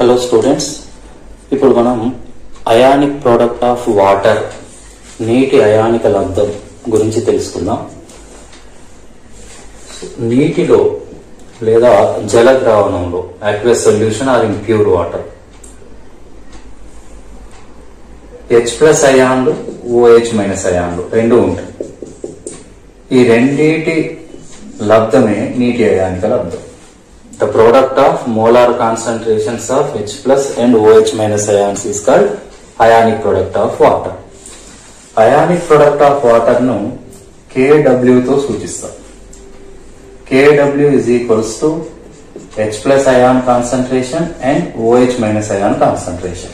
Hello students ఇప్పుడు మనం ionic product of water నీటి అయానిక లబ్ధం గురించి తెలుసుకుందాం నీటిలో లేదా జల ద్రావణంలో aqueous solution or in pure water H plus అయాన్లు ఓహెచ్ మైనస్ అయాన్లు రెండు ఉంటాయి ఈ రెండిటి లబ్ధమే నీటి అయానిక లబ్ధం The product of molar concentrations of H plus and OH minus ions is called ionic product of water. Ionic product of water ను KW తో సూచిస్తాం KW is equals to H plus ion concentration and OH minus ion concentration.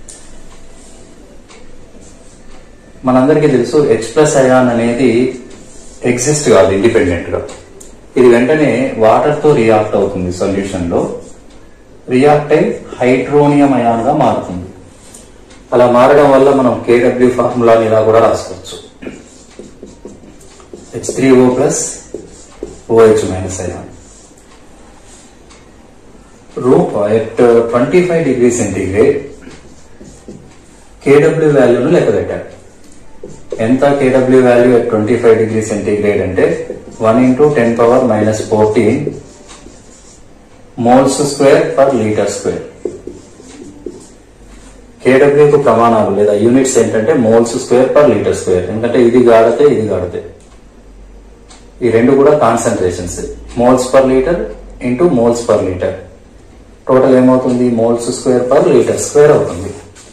మనందరికీ తెలుసు H plus ion అనేది exist కాదు independent గా ఇది వెంటనే water తో రియాక్ట్ అవుతుంది సొల్యూషన్ లో రియాక్ట్ అయి హైడ్రోనియం అయాన్ గా మారుతుంది అలా మారడం వల్ల మనం కేడబ్ల్యూ ఫార్ములాని ఇలా కూడా రాసుకోవచ్చు H three O plus OH minus ion రూప్ at twenty five degree centigrade KW వాల్యూను లెక్క పెట్టారు ఎంత KW value at twenty five degree centigrade అంటే one into ten power minus fourteen moles square per litre square కేడబ్ల్యూకు ప్రమాణాలు లేదా units ఏంటంటే moles square per litre square ఎందుకంటే ఇది గాడితే ఇది గాడితే ఈ రెండు కూడా concentrations moles per litre into moles per litre total ఏమవుతుంది moles square per litre square అవుతుంది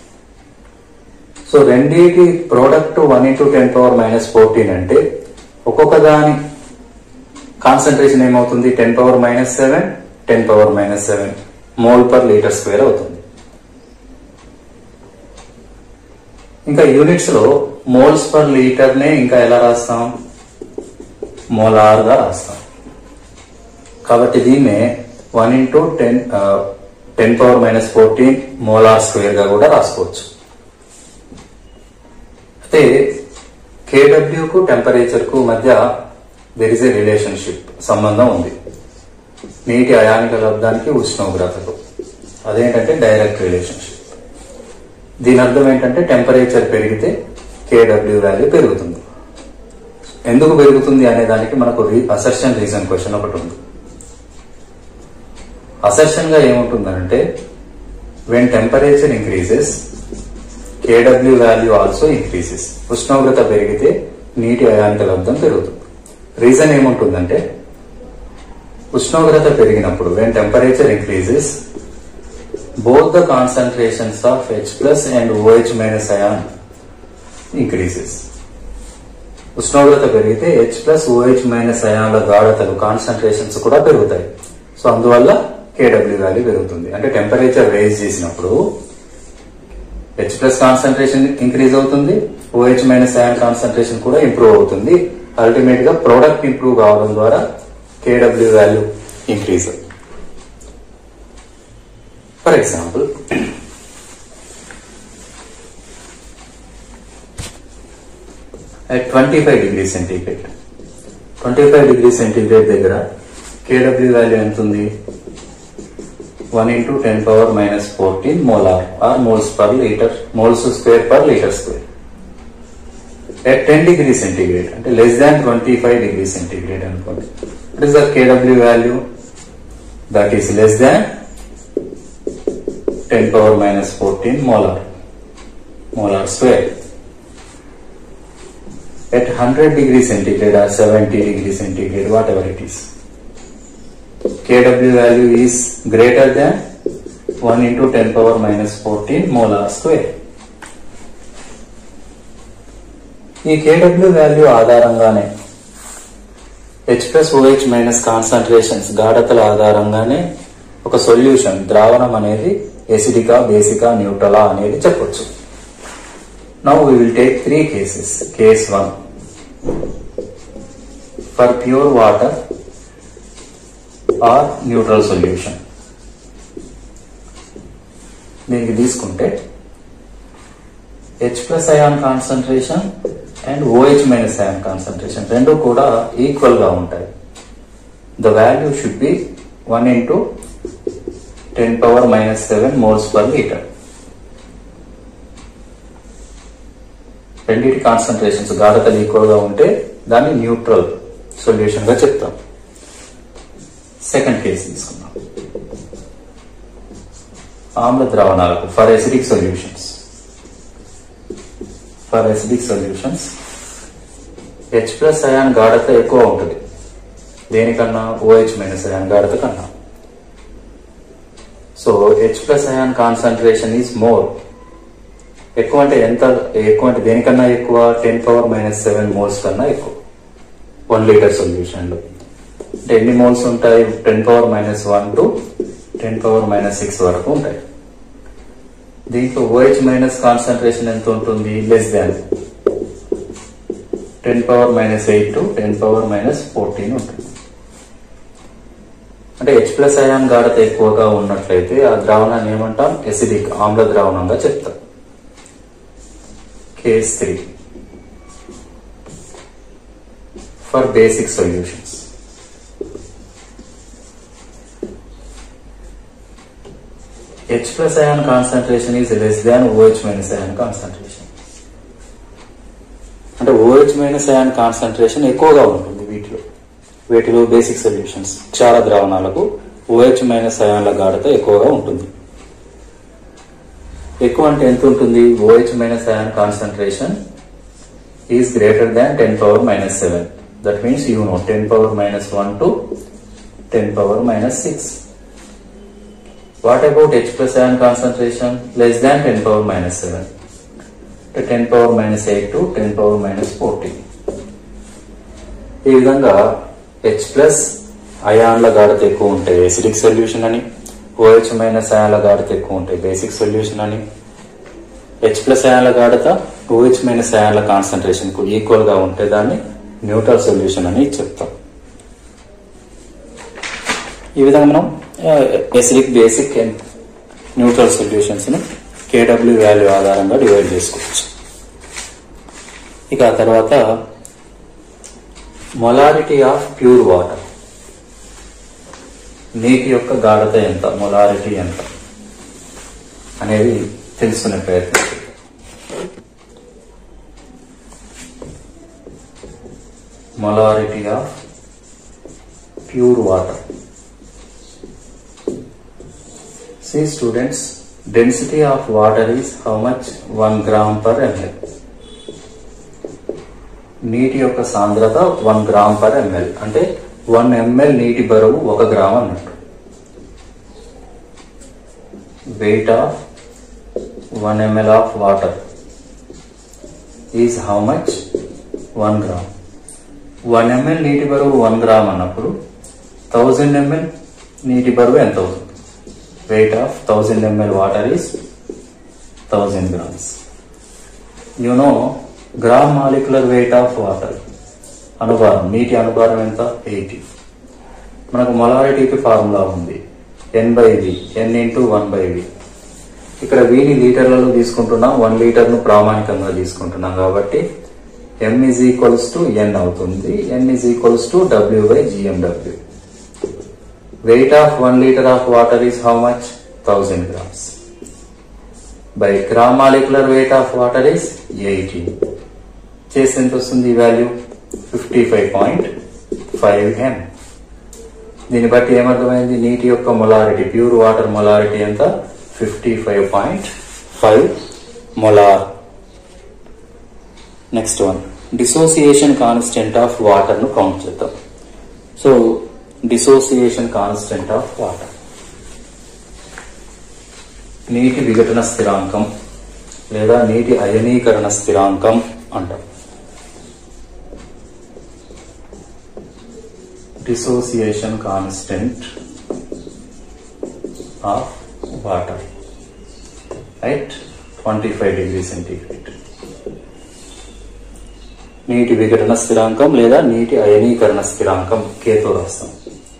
సో రెండింటి product one into ten power minus fourteen అంటే ఒక్కొక్క దాని కాన్సన్ట్రేషన్ ఏమవుతుంది ten power minus seven ten power minus seven mole per litre square అవుతుంది ఇంకా units లో మోల్స్ పర్ లీటర్ నే ఇంకా ఎలా రాస్తాం మోలార్ గా రాస్తాం కాబట్టి దీన్నే one into ten ten power minus fourteen molar square గా కూడా రాసుకోవచ్చు అయితే కేడబ్ల్యూకు టెంపరేచర్ కు మధ్య దెర్ ఇస్ ఏ రిలేషన్షిప్ సంబంధం ఉంది నీటి అయానిక లబ్ధానికి ఉష్ణోగ్రతకు అదేంటంటే డైరెక్ట్ రిలేషన్షిప్ దీని అర్థం ఏంటంటే టెంపరేచర్ పెరిగితే కేడబ్ల్యూ వాల్యూ పెరుగుతుంది ఎందుకు పెరుగుతుంది అనే దానికి మనకు అసర్షన్ రీజన్ క్వశ్చన్ ఒకటి ఉంది అసర్షన్ గా ఏముంటుందంటే when temperature increases KW value also increases ఉష్ణోగ్రత పెరిగితే నీటి అయానిక లబ్ధం పెరుగుతుంది రీజన్ ఏముంటుందంటే ఉష్ణోగ్రత పెరిగినప్పుడు when temperature increases both the concentrations of H plus and OH minus ion increases ఉష్ణోగ్రత పెరిగితే హెచ్ ప్లస్ ఓహెచ్ మైనస్ అయాన్ల గాఢతలు కాన్సన్ట్రేషన్స్ కూడా పెరుగుతాయి సో అందువల్ల కేడబ్ల్యూ వాల్యూ పెరుగుతుంది అంటే టెంపరేచర్ రేజ్ చేసినప్పుడు హెచ్ ప్లస్ కాన్సన్ట్రేషన్ ఇంక్రీజ్ అవుతుంది ఓహెచ్ మైనస్ అయాన్ కాన్సన్ట్రేషన్ కూడా ఇంప్రూవ్ అవుతుంది అల్టిమేట్ గా ప్రోడక్ట్ ఇంప్రూవ్ కావడం ద్వారా KW value increase for example at twenty five degree centigrade twenty five degree centigrade దగ్గర కేడబ్ల్యూ వాల్యూ ఎంత ఉంది one into ten power minus fourteen molar or moles per litre moles square per litre square at ten degree centigrade అంటే less than twenty five degree centigrade అనుకోండి it is the KW value that is less than ten power minus fourteen molar molar square at hundred degree centigrade or seventy degree centigrade whatever it is kW value is greater than 1 into 10 power minus 14 molar square. ఈ KW value ఆధారంగానే H plus OH minus concentrations గాఢతల ఆధారంగానే ఒక solution ద్రావణం అనేది ఎసిడికా బేసికా న్యూట్రలా అనేది చెప్పొచ్చు now we will take three cases case one for pure water or neutral solution దీనికి తీసుకుంటే H plus ion concentration and OH minus ion concentration రెండు కూడా ఈక్వల్ గా ఉంటాయి the value should be one into ten power minus seven moles per litre రెండింటి concentrations గాఢతలు ఈక్వల్గా ఉంటే దాన్ని న్యూట్రల్ సొల్యూషన్ గా చెప్తాం సెకండ్ కేసు తీసుకుందాం ఆమ్ల ద్రావణాలకు for acidic solutions for acidic solutions H plus ion గాఢత ఎక్కువ ఉంటుంది దేనికన్నా ఓహెచ్ మైనస్ అయాన్ గాఢత కన్నా so H plus ion concentration is more ఎక్కువ అంటే ఎంత ఎక్కువ అంటే దేనికన్నా ఎక్కువ ten power minus seven moles కన్నా ఎక్కువ వన్ లీటర్ సొల్యూషన్ లో అంటే ఎన్ని మోల్స్ ఉంటాయి ten power minus one to ten power minus six వరకు ఉంటాయి దీంట్లో ఓహెచ్ మైనస్ కాన్సన్ట్రేషన్ ఎంత ఉంటుంది less than ten power minus eight to ten power minus fourteen ఉంటుంది అంటే హెచ్ ప్లస్ అయాన్ గాఢత ఎక్కువగా ఉన్నట్లయితే ఆ ద్రావణాన్ని ఏమంటాం ఎసిడిక్ ఆమ్ల ద్రావణంగా చెప్తాం case three for basic solutions H plus ion concentration is less than OH minus ion concentration. అంటే OH మైనస్ అయాన్ కాన్సన్ట్రేషన్ ఎక్కువగా ఉంటుంది వీటిలో వీటిలో బేసిక్ సొల్యూషన్స్ క్షార ద్రావణాలకు OH మైనస్ అయాన్ల గాఢత ఎక్కువగా ఉంటుంది ఎక్కువ అంటే ఎంత ఉంటుంది OH minus ion concentration is greater than ten power minus seven that means you know ten power minus one to ten power minus six What about H plus ion concentration? Less than 10 power minus 7. To 10 power minus 8 to 10 power minus 14. ఈ విధంగా H plus అయాన్ల గాఢత ఎక్కువ ఉంటాయి acidic solution అని OH minus అయాన్ల గాఢత ఎక్కువ ఉంటాయి బేసిక్ సొల్యూషన్ అని హెచ్ ప్లస్ అయాన్ల గాఢత ఓహెచ్ మైనస్ అయాన్ల కాన్సన్ట్రేషన్ కు ఈక్వల్ గా ఉంటే దాన్ని న్యూట్రల్ సొల్యూషన్ అని చెప్తాం ఈ విధంగా మనం acidic basic and neutral solutions ను కేడబ్ల్యూ వాల్యూ ఆధారంగా డివైడ్ చేసుకోవచ్చు ఇక ఆ తర్వాత మొలారిటీ ఆఫ్ ప్యూర్ వాటర్ నీటి యొక్క గాఢత ఎంత మొలారిటీ ఎంత అనేది తెలుసుకునే ప్రయత్నం చేద్దాం. Molarity of pure water See students, density of water is how much? 1 gram per ml. నీటి యొక్క సాంద్రత వన్ గ్రామ్ పర్ ఎంఎల్ అంటే వన్ ఎంఎల్ నీటి బరువు ఒక గ్రామ్ అన్నట్టు weight of one ml of water is how much one gram one ml నీటి బరువు వన్ గ్రామ్ అన్నప్పుడు థౌజండ్ ఎంఎల్ నీటి బరువు ఎంత అవుతుంది weight of 1000 ml water is 1000 grams. You know, gram molecular weight of water. అనుభారం నీటి అనుభారం ఎంత ఎయిటీ మనకు మొలారిటీకి ఫార్ములా ఉంది N by V N into one by V ఇక్కడ వీని లీటర్లలో తీసుకుంటున్నాం వన్ లీటర్ ను ప్రామాణికంగా తీసుకుంటున్నాం కాబట్టి M is equals to N అవుతుంది N is equals to W by GMW weight of 1 liter of water is how much 1000 grams by gram molecular weight of water is 80 చేసి ఎంత వస్తుంది value fifty five point five M దీన్ని బట్టి ఏమర్థమైంది నీటి యొక్క molarity pure water molarity ఎంత fifty five point five molar next one dissociation constant of water ను కౌంట్ చేద్దాం so dissociation constant of water నీటి విఘటన స్థిరాంకం లేదా నీటి అయనీకరణ స్థిరాంకం అంటాం dissociation constant of water right twenty five degree centigrade నీటి విఘటన స్థిరాంకం లేదా నీటి అయనీకరణ స్థిరాంకం కేతో రాస్తాం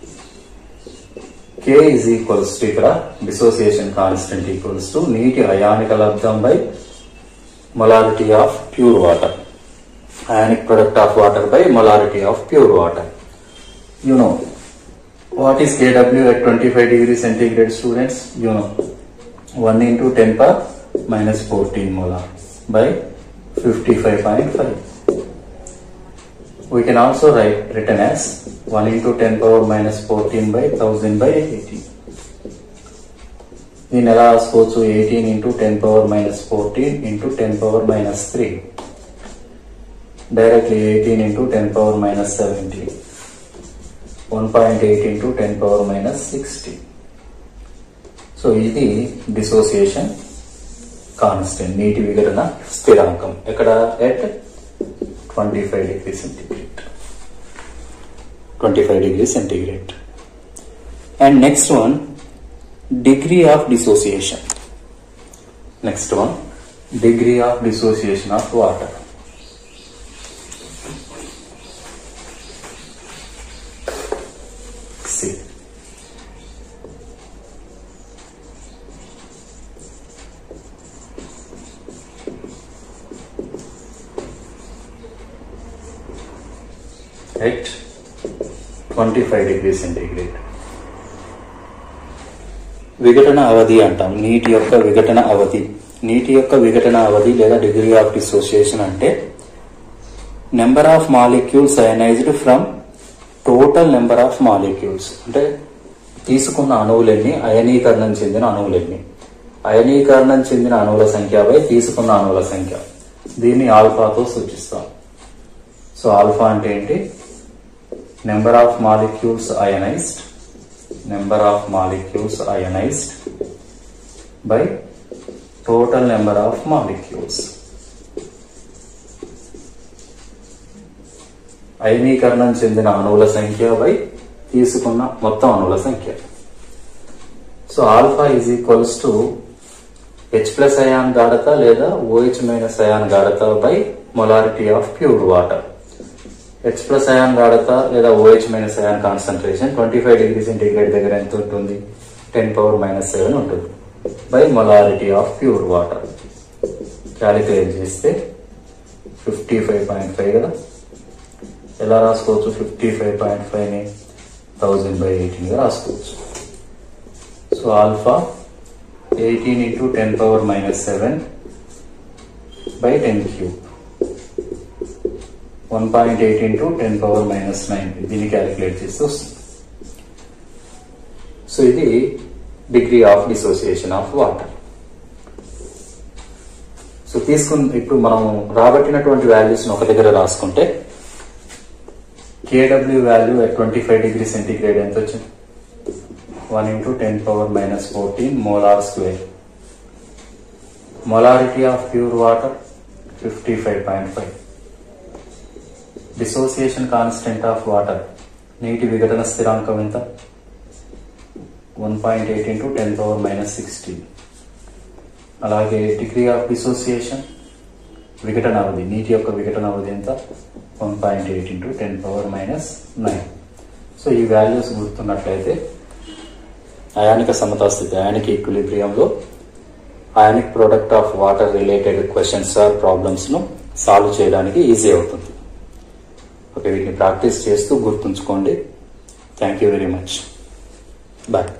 కే ఈజ్ ఈక్వల్స్ టు ఇక్కడ డిసోసియేషన్ కాన్స్టెంట్ ఈక్వల్స్ టు నీటి అయానిక లబ్ధం by molarity of pure water ionic product of water by molarity of pure water you know What is Kw at 25 degree centigrade students? You know, 1 into 10 power minus 14 molar by 55.5. We can also write written as 1 into 10 power minus 14 by 1000 by 80. దీన్ని ఎలా రాసుకోవచ్చు eighteen into ten power minus fourteen into ten power minus three directly eighteen into ten power minus seventeen one point eight into ten power minus sixty so ఇది dissociation constant నీటి విఘటన స్థిరాంకం ఎక్కడ at twenty five degree centigrade twenty five degree centigrade and next one degree of dissociation next one degree of dissociation of water see at 25 degrees centigrade విఘటన అవధి అంటాం నీటి యొక్క విఘటన అవధి నీటి యొక్క విఘటన అవధి లేదా డిగ్రీ ఆఫ్ డిసోసియేషన్ అంటే number of molecules ionized from total number of molecules అంటే తీసుకున్న అణువులెన్ని అయనీకరణం చెందిన అణువులెన్ని అయనీకరణం చెందిన అణువుల సంఖ్య బై తీసుకున్న అణువుల సంఖ్య దీన్ని ఆల్ఫాతో సూచిస్తాం సో ఆల్ఫా అంటే ఏంటి number of molecules ionized number of molecules ionized by total number of molecules. అయనీకరణం చెందిన అణువుల సంఖ్య బై తీసుకున్న మొత్తం అణువుల సంఖ్య so alpha is equals to H plus ion గాఢత లేదా ఓహెచ్ మైనస్ అయాన్ గాఢత by molarity of pure water H plus ion గాఢత లేదా OH minus ion concentration twenty five degree centigrade దగ్గర ఎంత ఉంటుంది టెన్ పవర్ మైనస్ సెవెన్ ఉంటుంది by molarity of pure water calculate చేస్తే ఫిఫ్టీ ఫైవ్ పాయింట్ ఫైవ్ కదా ఎలా రాసుకోవచ్చు ఫిఫ్టీ ఫైవ్ పాయింట్ ఫైవ్ని థౌజండ్ బై ఎయిటీన్గా రాసుకోవచ్చు so alpha eighteen into ten power minus seven by ten cube one point eight into ten power minus nine దీన్ని calculate చేస్తే వస్తుంది సో ఇది degree of dissociation of water so తీసుకున్న ఇప్పుడు మనం రాబట్టినటువంటి వాల్యూస్ ఒక దగ్గర రాసుకుంటే K W value at twenty five degree centigrade ఎంత వచ్చింది one into ten power minus fourteen molar square molarity of pure water fifty five point five dissociation constant of water నీటి విఘటన స్థిరాంకం ఎంత one point eight into ten power minus sixty అలాగే degree of dissociation విఘటన అవధి నీటి యొక్క విఘటన అవధి ఎంత one point eight into ten power minus nine so ఈ వాల్యూస్ గుర్తున్నట్లయితే అయానిక సమతాస్థితి అయానిక్ ఈక్విలిబ్రియంలో ionic product of water related questions or ప్రాబ్లమ్స్ను సాల్వ్ చేయడానికి ఈజీ అవుతుంది ఓకే వీటిని ప్రాక్టీస్ చేస్తూ గుర్తుంచుకోండి thank you very much bye